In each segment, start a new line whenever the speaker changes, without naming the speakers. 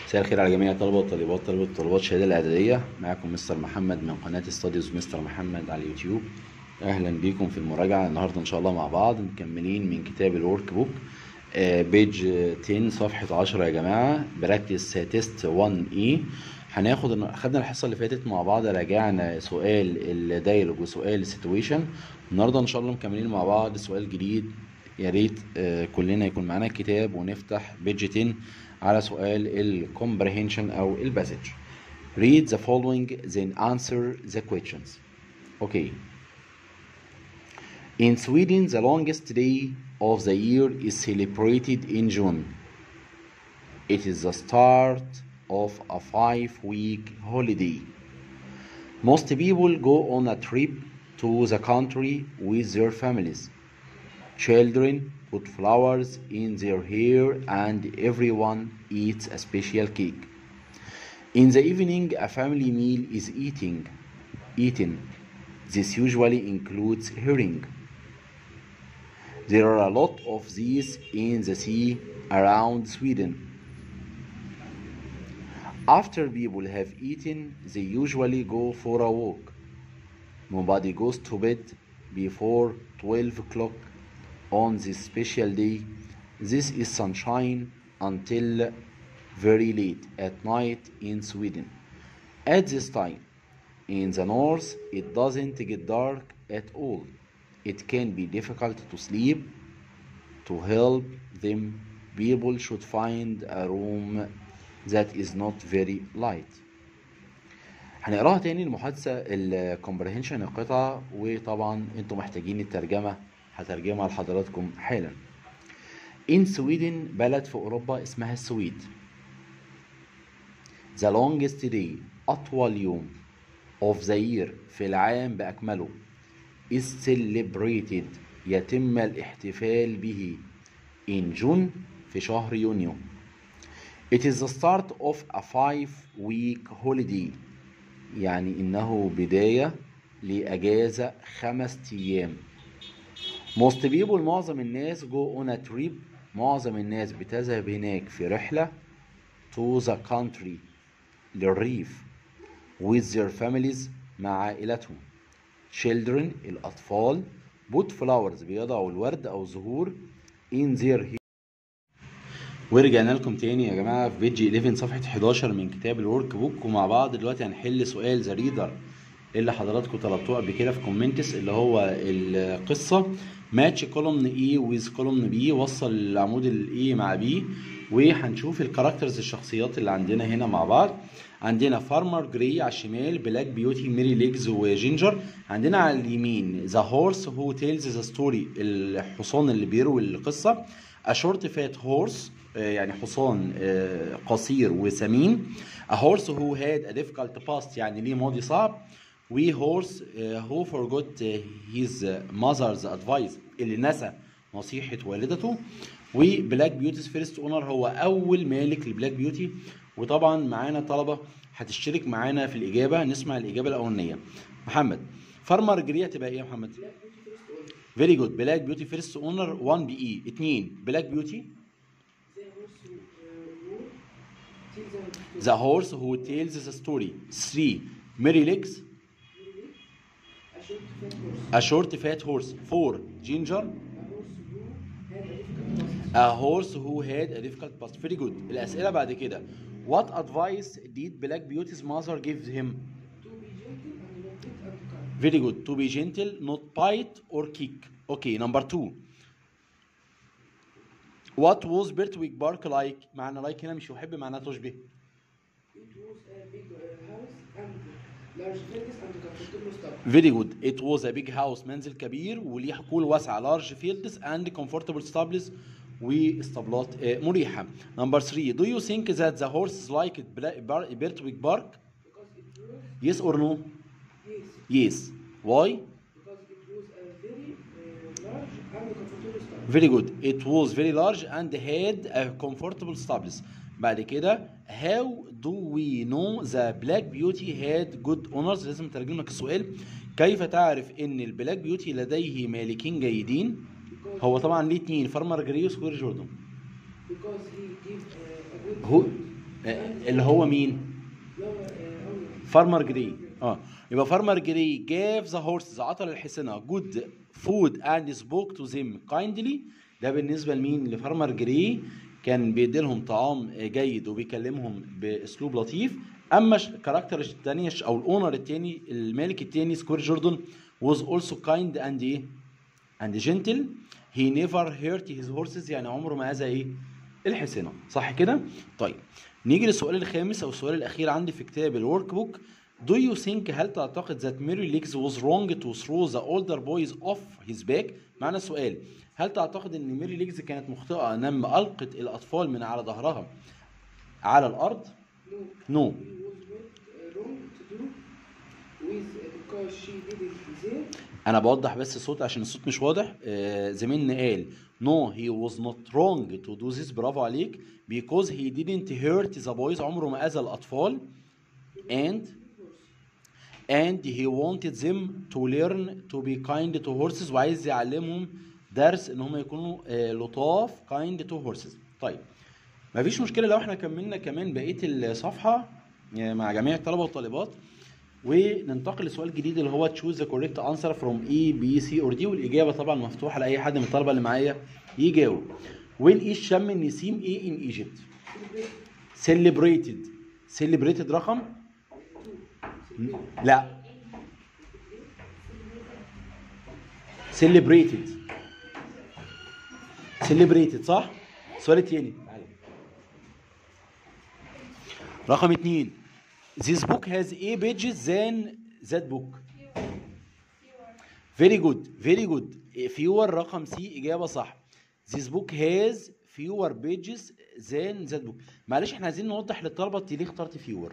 مساء الخير على جميع الطلبة والطالبات طلبة وطالبات الشهادة الإعدادية معكم مستر محمد من قناة ستاديوز مستر محمد على اليوتيوب أهلا بيكم في المراجعة النهاردة إن شاء الله مع بعض مكملين من كتاب الورك بوك بيج 10 صفحة 10 يا جماعة براكتس تيست 1 اي هناخد خدنا الحصة اللي فاتت مع بعض راجعنا سؤال الدايلوج وسؤال السيتويشن النهارده إن شاء الله مكملين مع بعض سؤال جديد يا ريت آه، كلنا يكون معانا الكتاب ونفتح بيج 10 على سؤال الكومبريهنشن او الباسج read the following then answer the questions okay in Sweden the longest day of the year is celebrated in June it is the start of a five week holiday most people go on a trip to the country with their families Children put flowers in their hair and everyone eats a special cake. In the evening, a family meal is eating, eaten. This usually includes herring. There are a lot of these in the sea around Sweden. After people have eaten, they usually go for a walk. Nobody goes to bed before 12 o'clock on this special day. This is sunshine until very late at night in Sweden. At this time, in the north, it doesn't get dark at all. It can be difficult to sleep. To help them, people should find a room that is not very light. هنقراها تاني المحادثة الكومبريهنشن القطعة وطبعا انتم محتاجين الترجمة هترجمها لحضراتكم حالا In Sweden بلد في أوروبا اسمها السويد The longest day أطول يوم of the year في العام بأكمله is celebrated يتم الاحتفال به in June في شهر يونيو It is the start of a five week holiday يعني إنه بداية لأجازة خمس أيام Most people معظم الناس go on a trip معظم الناس بتذهب هناك في رحلة to the country للريف with their families مع عائلتهم children الأطفال put flowers بيضعوا الورد أو زهور in their hair ورجعنا لكم تاني يا جماعة في بيج 11 صفحة 11 من كتاب الورك بوك ومع بعض دلوقتي هنحل سؤال ذا ريدر اللي حضراتكم طلبتوه قبل كده في كومنتس اللي هو القصة ماتش كولومن اي ويز كولومن بي وصل العمود الاي مع بي وهنشوف الكاركترز الشخصيات اللي عندنا هنا مع بعض عندنا فارمر جراي على الشمال بلاك بيوتي ميري ليجز وجينجر عندنا على اليمين ذا هورس هو تيلز ذا ستوري الحصان اللي بيروي القصه اشورت فات هورس يعني حصان آه، قصير وسمين a horse who had a difficult past يعني ليه ماضي صعب we horse uh, who forgot uh, his uh, mother's advice اللي نسى نصيحة والدته وبلاك بيوتي's فيرست اونر هو أول مالك لبلاك بيوتي وطبعا معانا طلبة هتشترك معانا في الإجابة نسمع الإجابة الأولانية محمد فارمر جري هتبقى إيه يا محمد؟ فيري جود بلاك بيوتي فيرست اونر 1 بي اي 2 بلاك بيوتي ذا هورس هو تيلز ذا ستوري 3 ميري ليكس A short fat horse. Four. Ginger. A horse who had a difficult past. Very good. الأسئلة بعد كده. What advice did Black Beauty's mother give him? Very good. To be gentle, not bite or kick. Okay, number two. What was Bertwick Bark like? معنى like هنا مش يحب معناه تشبه.
It was a big uh, house and large fields and comfortable stuff.
Very good. It was a big house منزل كبير وليه حقول واسعة large fields and comfortable stables واسطبلات آه، مريحة. Number three. Do you think that the horses liked Bla- Bar- Bertwick Park?
Because it was,
Yes or no?
yes,
Yes. Why?
because it was a very uh, large and comfortable stuff.
Very good. It was very large and had a comfortable stables. بعد كده how do we know the black beauty had good owners لازم نترجم لك السؤال كيف تعرف ان البلاك بيوتي لديه مالكين جيدين
Because,
هو طبعا ليه اتنين فارمر جريوس وير جوردن
because he gave uh, a good
هو آه، اللي هو مين
اللي هو آه، أول
فارمر جري اه يبقى فارمر جري جاف ذا هورسز عطى للحصنة جود فود اند سبوك تو ذيم كايندلي ده بالنسبه لمين لفارمر جري كان بيدي لهم طعام جيد وبيكلمهم باسلوب لطيف اما الكاركتر الثاني او الاونر الثاني المالك الثاني سكوير جوردن was also kind and ايه and gentle he never hurt his horses يعني عمره ما اذى ايه الحصنه صح كده طيب نيجي للسؤال الخامس او السؤال الاخير عندي في كتاب الورك بوك Do you think هل تعتقد that Mary Legs was wrong to throw the older boys off his back؟ معنى السؤال هل تعتقد ان ميري ليجز كانت مخطئة لما ألقت الأطفال من على ظهرها على الأرض؟
No,
No.
he was not uh, wrong to do with uh, because she didn't there.
أنا بوضح بس الصوت عشان الصوت مش واضح آه، زميلنا قال No he was not wrong to do this برافو عليك because he didn't hurt the boys عمره ما أذى الأطفال and and he wanted them to learn to be kind to horses وعايز يعلمهم درس ان هم يكونوا آه، لطاف kind to horses طيب مفيش مشكله لو احنا كملنا كمان بقيه الصفحه آه، مع جميع الطلبه والطالبات وننتقل لسؤال جديد اللي هو choose the correct answer from A B C or D والاجابه طبعا مفتوحه لاي حد من الطلبه اللي معايا يجاوب when is شم النسيم ايه in Egypt celebrated celebrated رقم لا celebrated celebrated صح؟ السؤال التاني رقم اتنين This book has a pages than that book Very good very good fewer رقم سي إجابة صح This book has fewer pages than that book معلش احنا عايزين نوضح للطلبة انت ليه اخترت fewer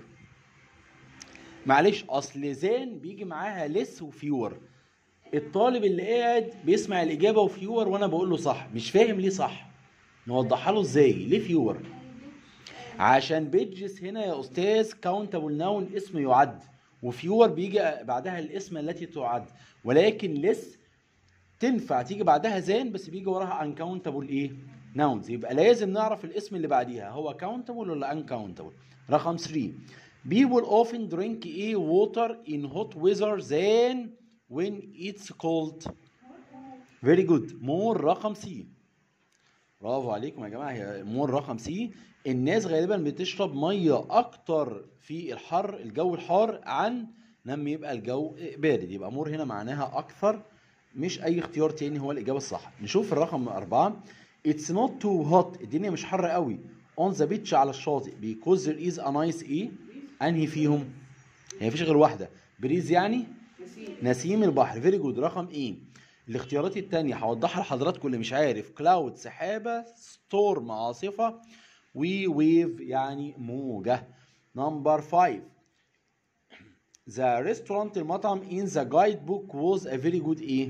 معلش اصل زان بيجي معاها لس وفيور الطالب اللي قاعد بيسمع الاجابه وفيور وانا بقول له صح مش فاهم ليه صح نوضحها له ازاي ليه فيور عشان بيجز هنا يا استاذ كاونتابل ناون اسم يعد وفيور بيجي بعدها الاسم التي تعد ولكن لس تنفع تيجي بعدها زان بس بيجي وراها انكاونتابل ايه ناونز يبقى لازم نعرف الاسم اللي بعديها هو كاونتابل ولا انكاونتابل رقم 3 people often drink a water in hot weather than when it's cold very good more رقم سي برافو عليكم يا جماعه هي مور رقم سي الناس غالبا بتشرب ميه اكتر في الحر الجو الحار عن لما يبقى الجو بارد يبقى مور هنا معناها اكثر مش اي اختيار تاني هو الاجابه الصح نشوف الرقم أربعة It's not too hot الدنيا مش حر قوي on the beach على الشاطئ because there is a nice ايه انهي فيهم هي مفيش غير واحده بريز يعني
نسيم
نسيم البحر فيري جود رقم ايه الاختيارات التانية هوضحها لحضراتكم اللي مش عارف كلاود سحابة ستورم عاصفة وي ويف يعني موجة نمبر 5 The restaurant المطعم in the guidebook was a very good ايه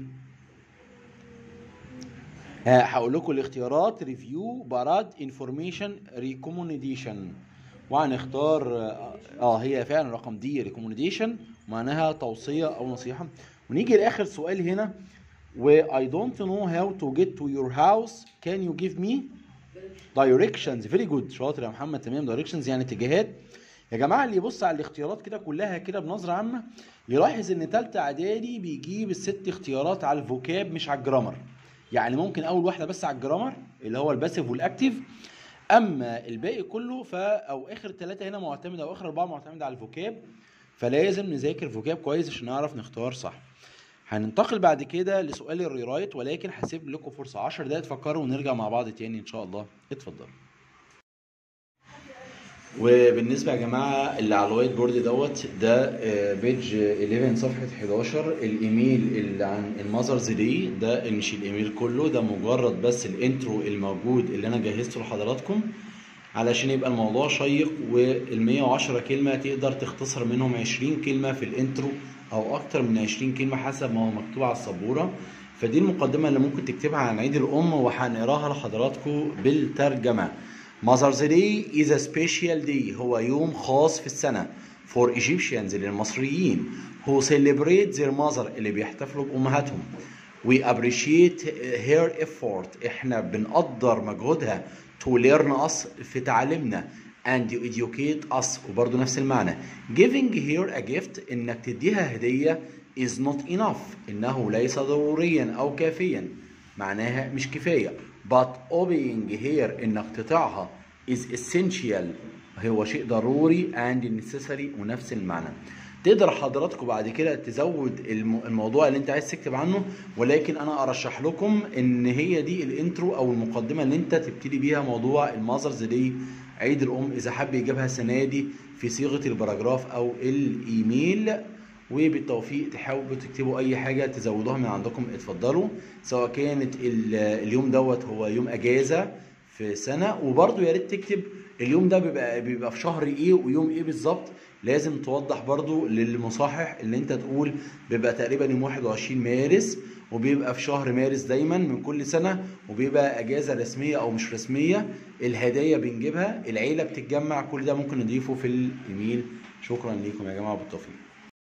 ها، هقول لكم الاختيارات ريفيو براد انفورميشن ريكومنديشن وهنختار اه آه، هي فعلا رقم دي ريكومنديشن معناها توصيه او نصيحه ونيجي لاخر سؤال هنا و I don't know how to get to your house can you give me directions very good شاطر يا محمد تمام directions يعني اتجاهات يا جماعه اللي يبص على الاختيارات كده كلها كده بنظره عامه يلاحظ ان تالتة اعدادي بيجيب الست اختيارات على الفوكاب مش على الجرامر يعني ممكن اول واحده بس على الجرامر اللي هو الباسيف والاكتيف اما الباقي كله ف او اخر ثلاثه هنا معتمده او اخر اربعه معتمده على الفوكاب فلازم نذاكر فوكاب كويس عشان نعرف نختار صح هننتقل بعد كده لسؤال الريرايت ولكن هسيب لكم فرصه 10 دقايق تفكروا ونرجع مع بعض تاني ان شاء الله اتفضلوا وبالنسبه يا جماعه اللي على الوايت بورد دوت ده آه، بيج 11 صفحه 11 الايميل اللي عن المذرز دي ده مش الايميل كله ده مجرد بس الانترو الموجود اللي انا جهزته لحضراتكم علشان يبقى الموضوع شيق وال 110 كلمه تقدر تختصر منهم 20 كلمه في الانترو او اكتر من 20 كلمه حسب ما هو مكتوب على السبوره فدي المقدمه اللي ممكن تكتبها عن عيد الام وهنقراها لحضراتكم بالترجمه Mother's Day is a special day هو يوم خاص في السنة for Egyptians للمصريين who celebrate their mother اللي بيحتفلوا بأمهاتهم we appreciate her effort احنا بنقدر مجهودها to learn us في تعليمنا and educate us وبرضه نفس المعنى giving here a gift انك تديها هدية is not enough انه ليس ضروريا او كافيا معناها مش كفاية but obeying here انك تطيعها is essential هو شيء ضروري and necessary ونفس المعنى تقدر حضراتكم بعد كده تزود الم- الموضوع اللي انت عايز تكتب عنه ولكن انا ارشح لكم ان هي دي الانترو او المقدمه اللي انت تبتدي بيها موضوع المذرز دي عيد الام اذا حب يجيبها السنه دي في صيغه الباراجراف او الايميل وبالتوفيق تحاولوا تكتبوا اي حاجه تزودوها من عندكم اتفضلوا سواء كانت ال- اليوم دوت هو يوم اجازه في سنه وبرضه يا ريت تكتب اليوم ده بيبقى بيبقى في شهر ايه ويوم ايه بالظبط لازم توضح برضو للمصحح اللي انت تقول بيبقى تقريبا يوم 21 مارس وبيبقى في شهر مارس دايما من كل سنة وبيبقى اجازة رسمية او مش رسمية الهدايا بنجيبها العيلة بتتجمع كل ده ممكن نضيفه في الايميل شكرا ليكم يا جماعة بالتوفيق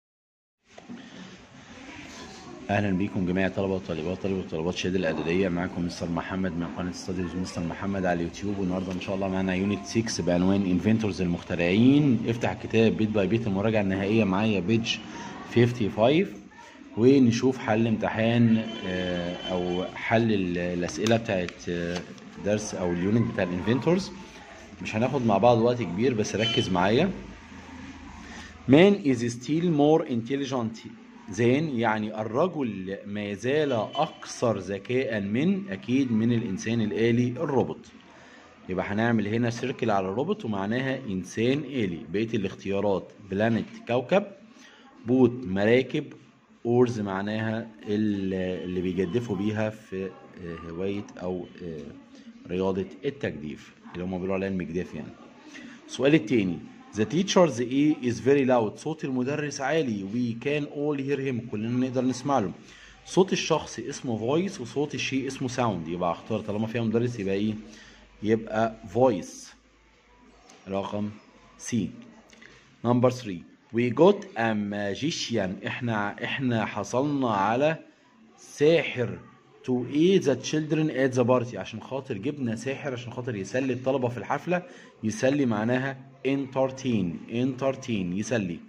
اهلا بيكم جميع الطلبه والطالبات طلبه وطالبات شهاده الاعداديه معاكم مستر محمد من قناه ستاديوز مستر محمد على اليوتيوب والنهارده ان شاء الله معانا يونت 6 بعنوان انفنتورز المخترعين افتح الكتاب بيت باي بيت المراجعه النهائيه معايا بيج 55 ونشوف حل امتحان آه، او حل ال- الاسئله بتاعت آه، درس او اليونت بتاع الانفنتورز مش هناخد مع بعض وقت كبير بس ركز معايا Man is still more intelligent than يعني الرجل ما زال أكثر ذكاء من أكيد من الإنسان الآلي الروبوت يبقى هنعمل هنا سيركل على الروبوت ومعناها إنسان آلي بقية الاختيارات بلانت كوكب بوت مراكب أورز معناها ال- اللي بيجدفوا بيها في آه، هواية أو آه، رياضة التجديف اللي هم بيقولوا عليها المجداف يعني السؤال التاني The teacher's A is very loud صوت المدرس عالي we can all hear him كلنا نقدر نسمع له صوت الشخص اسمه voice وصوت الشيء اسمه sound يبقى اختار طالما فيها مدرس يبقى ايه يبقى voice رقم C نمبر 3 we got a magician احنا احنا حصلنا على ساحر to aid the children at the party عشان خاطر جبنا ساحر عشان خاطر يسلي الطلبة في الحفلة يسلي معناها entertain entertain يسلي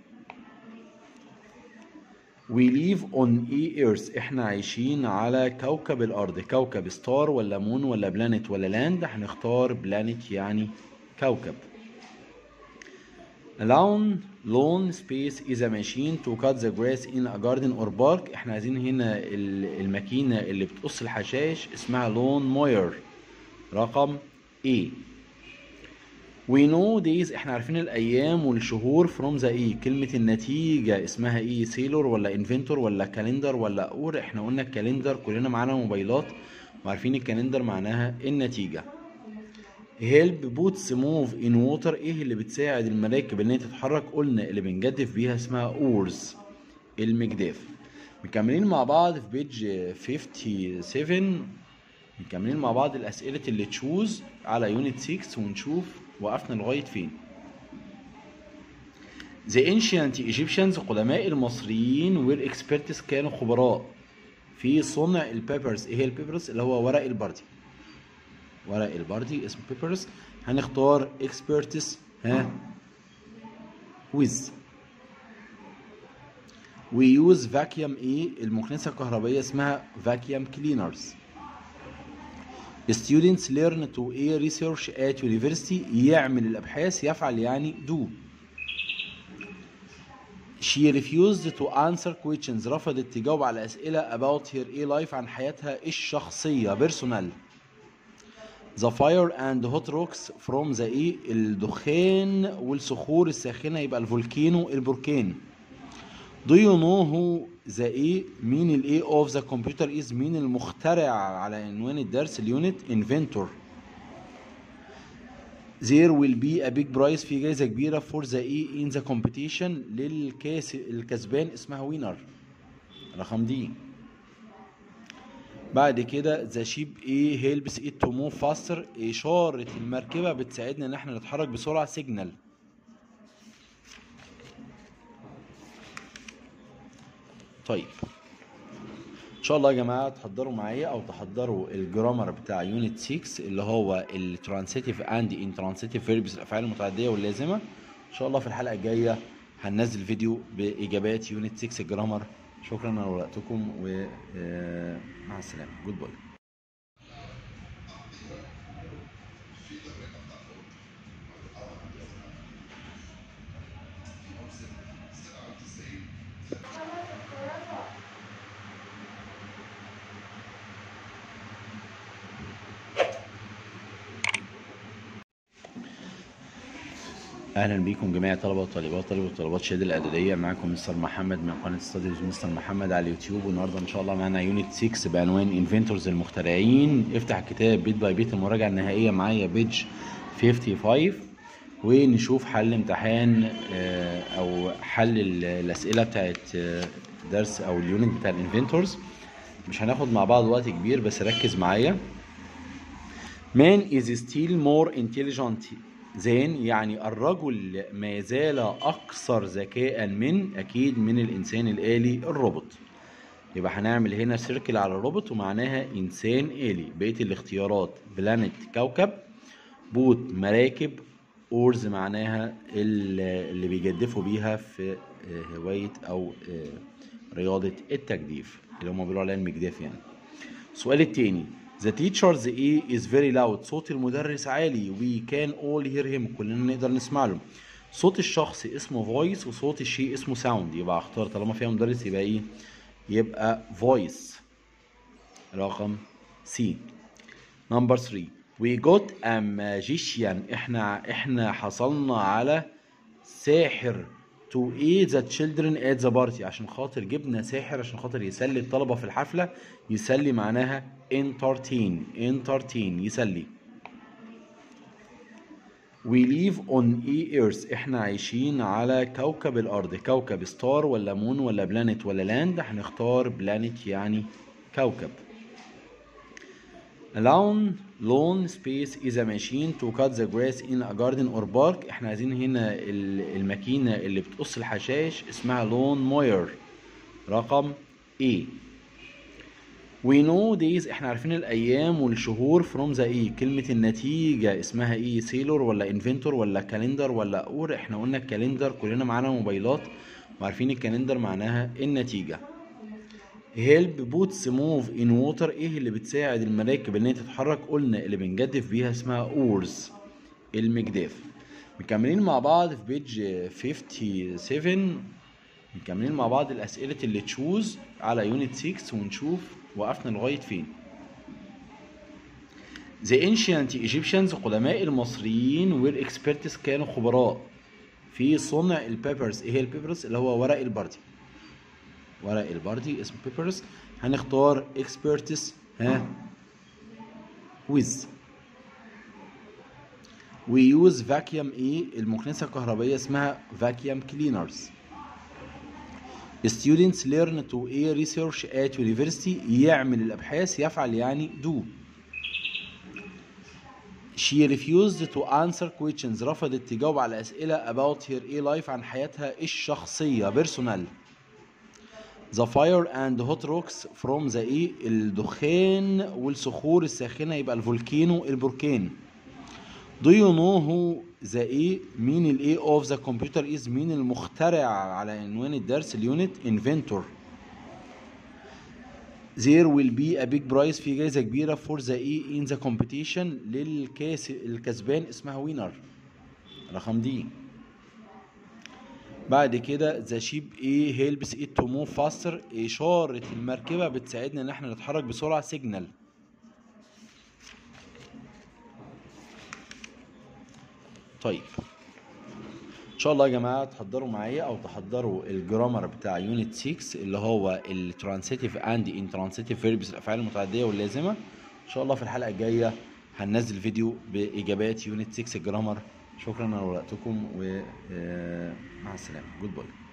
We live on a earth احنا عايشين على كوكب الارض كوكب ستار ولا مون ولا بلانت ولا لاند هنختار بلانت يعني كوكب Lawn lawn space is a machine to cut the grass in a garden or park احنا عايزين هنا ال- الماكينة اللي بتقص الحشائش اسمها lawn mower رقم A We know days احنا عارفين الايام والشهور from the E كلمة النتيجة اسمها ايه سيلور ولا انفنتور ولا كالندر ولا اور احنا قلنا الكالندر كلنا معانا موبايلات وعارفين الكالندر معناها النتيجة هيلب بوتس موف ان ووتر ايه اللي بتساعد المراكب ان هي تتحرك قلنا اللي بنجدف بيها اسمها اورز المجداف مكملين مع بعض في بيج 57 مكملين مع بعض الاسئله اللي تشوز على يونت 6 ونشوف وقفنا لغايه فين The ancient Egyptians قدماء المصريين والاكسبرتس كانوا خبراء في صنع البيبرز ايه هي البيبرز اللي هو ورق البردي ورق البردي اسمه بيبرز هنختار اكسبرتس ها ويز ويوز فاكيوم ايه المكنسه الكهربائيه اسمها فاكيوم كلينرز students learn to a research at university يعمل الابحاث يفعل يعني do She refused to answer questions رفضت تجاوب على أسئلة about her a life عن حياتها الشخصية personal The fire and hot rocks from the ايه الدخان والصخور الساخنة يبقى الفولكينو البركان Do you know who the ايه مين الايه of the computer is مين المخترع على عنوان الدرس اليونت inventor There will be a big prize في جائزة كبيرة for the ايه in the competition للكاس الكسبان اسمها winner رقم دي بعد كده the ship ايه helps it to move faster إشارة المركبة بتساعدنا إن احنا نتحرك بسرعة signal طيب شاء الله يا جماعه تحضروا معايا او تحضروا الجرامر بتاع يونت 6 اللي هو الترانسيتيف اند انترانسيتيف فيربس الافعال المتعديه واللازمه ان شاء الله في الحلقه الجايه هننزل فيديو باجابات يونت 6 الجرامر شكرا على وقتكم ومع السلامه جود باي اهلا بيكم جميع طلبه وطالبات طلبه وطالبات شهاده الاعداديه معاكم مستر محمد من قناه ستاديز مستر محمد على اليوتيوب والنهارده ان شاء الله معانا يونت 6 بعنوان انفنتورز المخترعين افتح الكتاب بيت باي بيت المراجعه النهائيه معايا بيج 55 ونشوف حل امتحان آه، او حل ال- الاسئله بتاعت آه، درس او اليونت بتاع الانفنتورز مش هناخد مع بعض وقت كبير بس ركز معايا Man is still more intelligent than يعني الرجل ما يزال أكثر ذكاء من أكيد من الإنسان الآلي الروبوت يبقى هنعمل هنا سيركل على الروبوت ومعناها إنسان آلي بقية الاختيارات بلانت كوكب بوت مراكب أورز معناها ال- اللي بيجدفوا بيها في آه، هواية أو آه، رياضة التجديف اللي هم بيقولوا عليها المجداف يعني السؤال التاني The teacher's A is very loud صوت المدرس عالي we can all hear him كلنا نقدر نسمع له صوت الشخص اسمه voice وصوت الشيء اسمه sound يبقى اختار طالما فيها مدرس يبقى ايه يبقى voice رقم C نمبر 3 we got a magician احنا احنا حصلنا على ساحر to aid the children at the party عشان خاطر جبنا ساحر عشان خاطر يسلي الطلبة في الحفلة يسلي معناها entertain entertain يسلي we live on a earth احنا عايشين على كوكب الارض كوكب ستار ولا مون ولا بلانت ولا لاند هنختار بلانت يعني كوكب A lawn lawn space is a machine to cut the grass in a garden or park احنا عايزين هنا ال- الماكينة اللي بتقص الحشائش اسمها lawn mower رقم A We know days احنا عارفين الايام والشهور from the A كلمة النتيجة اسمها ايه سيلور ولا انفنتور ولا كالندر ولا اور احنا قلنا الكالندر كلنا معانا موبايلات وعارفين الكالندر معناها النتيجة هيلب بوتس موف ان ووتر ايه اللي بتساعد المراكب ان هي تتحرك قلنا اللي بنجدف بيها اسمها اورز المجداف مكملين مع بعض في بيج 57 مكملين مع بعض الاسئله اللي تشوز على يونت 6 ونشوف وقفنا لغايه فين The ancient Egyptians قدماء المصريين والإكسبرتس كانوا خبراء في صنع البيبرز ايه هي البيبرز اللي هو ورق البردي ورق البردي اسمه بيبرز هنختار اكسبرتس ها ويز ويوز فاكيوم ايه المكنسه الكهربائيه اسمها فاكيوم كلينرز students learn to a research at university يعمل الابحاث يفعل يعني do She refused to answer questions رفضت تجاوب على أسئلة about her a life عن حياتها الشخصية personal The fire and hot rocks from the ايه الدخان والصخور الساخنة يبقى الفولكينو البركان Do you know who the ايه مين الايه of the computer is مين المخترع على عنوان الدرس اليونت inventor There will be a big prize في جائزة كبيرة for the ايه in the competition للكاس الكسبان اسمها winner رقم دي بعد كده ذا شيب ايه هيلبس ات تو موف فاستر اشاره المركبه بتساعدنا ان احنا نتحرك بسرعه سيجنال طيب ان شاء الله يا جماعه تحضروا معايا او تحضروا الجرامر بتاع يونت 6 اللي هو الترانسيتيف اند انترانسيتيف فيربس الافعال المتعديه واللازمه ان شاء الله في الحلقه الجايه هننزل فيديو باجابات يونت 6 الجرامر شكرا على وقتكم ومع السلامه جود باي